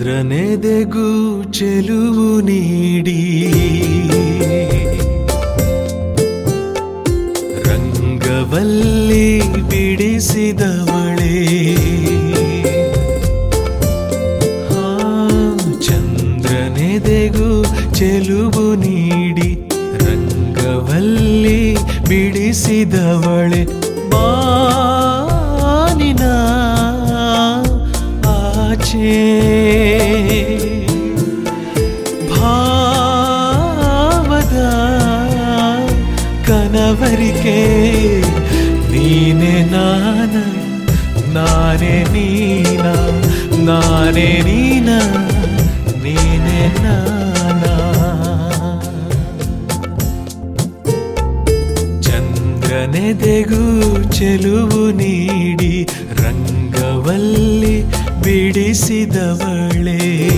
ಚಂದ್ರನೆದೆಗೂ ಚೆಲುವು ನೀಡಿ ರಂಗವಲ್ಲಿ ಬಿಡಿಸಿದವಳೇ ಆ, ಚಂದ್ರನೆದೆಗೂ ಚೆಲುವು ನೀಡಿ ರಂಗವಲ್ಲಿ ಬಿಡಿಸಿದವಳೆ ಬಾನಿನ ಆಚೆ ಭಾವದ ಕನವರಿಕೆ ನೀನೆ ನಾನ ನಾನೇ ನೀನ ನಾನೇ ನೀನ ನೀನೆ ನಾನಾ ಚಂದ್ರನೆದೆಗೂ ಚೆಲುವು ನೀಡಿ ರಂಗವಲ್ಲಿ ಬಿಡಿಸಿದವಳೇ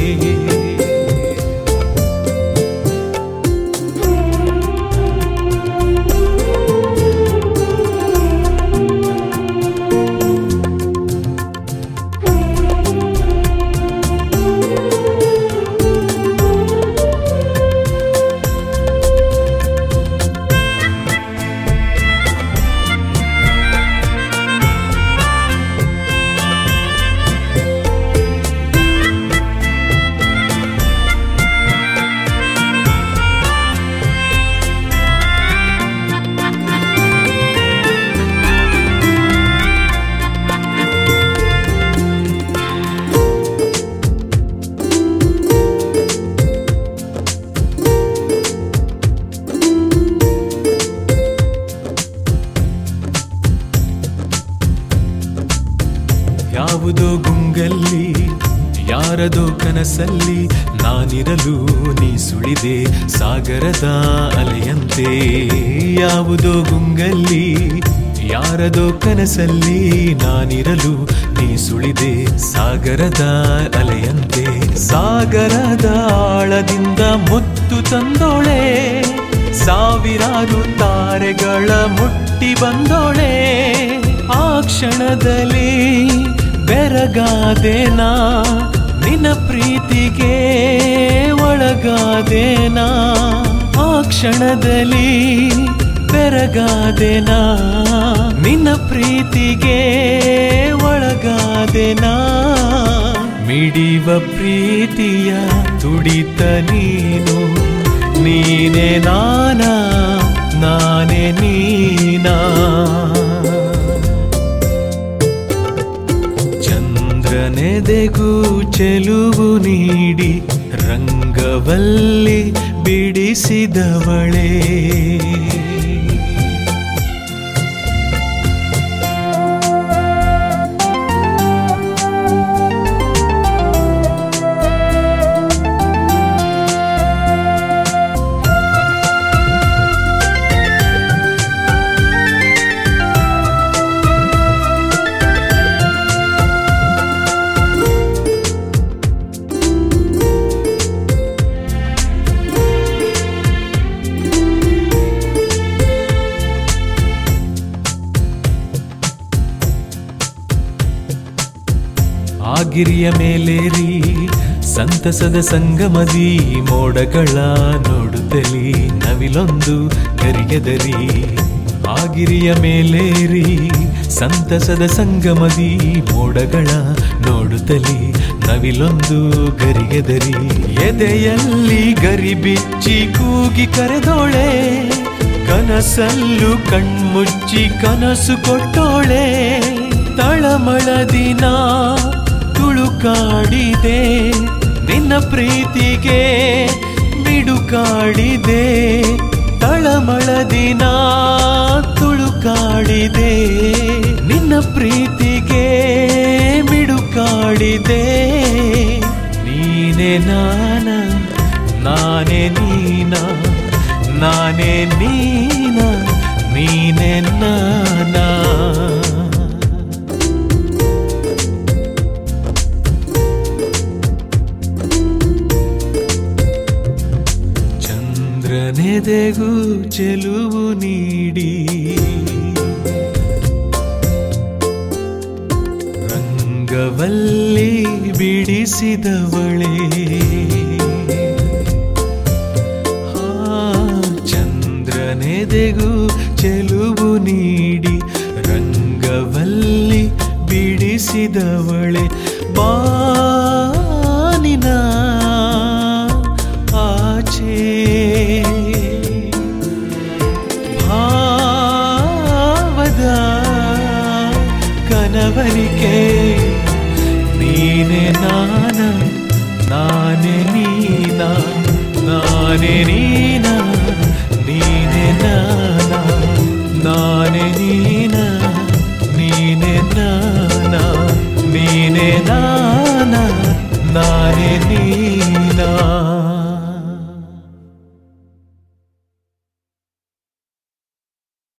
ಯಾವುದೋ ಗುಂಗಲ್ಲಿ ಯಾರದೋ ಕನಸಲ್ಲಿ ನಾನಿರಲು ನೀ ಸುಳಿದೆ ಸಾಗರದ ಅಲೆಯಂತೆ ಯಾವುದೋ ಗುಂಗಲ್ಲಿ ಯಾರದೋ ಕನಸಲ್ಲಿ ನಾನಿರಲು ನೀ ಸುಳಿದೆ ಸಾಗರದ ಅಲೆಯಂತೆ ಸಾಗರದ ಆಳದಿಂದ ಮುತ್ತು ತಂದೋಳೆ ಸಾವಿರಾರು ತಾರೆಗಳ ಮುಟ್ಟಿ ಬಂದೋಳೆ ಆ ಕ್ಷಣದಲ್ಲಿ ಬೆರಗಾದೇನಾ ನಿನ್ನ ಪ್ರೀತಿಗೆ ಒಳಗಾದೇನಾ ಆ ಕ್ಷಣದಲ್ಲಿ ಬೆರಗಾದೇನಾ ನಿನ್ನ ಪ್ರೀತಿಗೆ ಒಳಗಾದೇನಾ ಮಿಡಿವ ಪ್ರೀತಿಯ ತುಡಿತ ನೀನು ನೀನೆ ನಾನಾ ನಾನೇ ನೀನಾ ಚಂದ್ರನೆದೆಗೂ ಚೆಲುವು ನೀಡಿ ರಂಗವಲ್ಲಿ ಬಿಡಿಸಿದವಳೇ ಆಗಿರಿಯ ಮೇಲೇರಿ ಸಂತಸದ ಸಂಗಮದಿ ಮೋಡಗಳ ನೋಡುತ್ತಲಿ ನವಿಲೊಂದು ಗರಿಗೆದರಿ ಆಗಿರಿಯ ಮೇಲೇರಿ ಸಂತಸದ ಸಂಗಮದಿ ಮೋಡಗಳ ನೋಡುತ್ತಲಿ ನವಿಲೊಂದು ಗರಿಗೆದರಿ ಎದೆಯಲ್ಲಿ ಗರಿ ಬಿಚ್ಚಿ ಕೂಗಿ ಕರೆದೋಳೆ ಕನಸಲ್ಲು ಕಣ್ಮುಚ್ಚಿ ಕನಸು ಕೊಟ್ಟೋಳೆ ತಳಮಳದಿನ ತುಳುಕಾಡಿದೆ ನಿನ್ನ ಪ್ರೀತಿಗೆ ಮಿಡುಕಾಡಿದೆ ತಳಮಳದಿನ ತುಳುಕಾಡಿದೆ ನಿನ್ನ ಪ್ರೀತಿಗೆ ಮಿಡುಕಾಡಿದೆ ನೀನೆ ನಾನ ನಾನೇ ನೀನ ನಾನೇ ನೀನ ನೀನೆ ನಾನಾ ಚಂದ್ರನೆದೆಗೂ ಚೆಲುವು ನೀಡಿ ರಂಗವಲ್ಲಿ ಬಿಡಿಸಿದವಳೇ ಆ, ಚಂದ್ರನೆದೆಗೂ ಚೆಲುವು ನೀಡಿ ರಂಗವಲ್ಲಿ ಬಿಡಿಸಿದವಳೆ ಬಾನಿನ ಆಚೆ ಭಾವದ ಕನವರಿಕೆ ನೀನೆ ನಾನ ನಾನೇ ನೀನ ನಾನೇ ನೀನ ನೀನೆ ನಾನ ನಾನೇ ನೀನ ನೀನೆ ನಾನ ನೀನೆ ನಾನ ನಾನೇ ನೀನ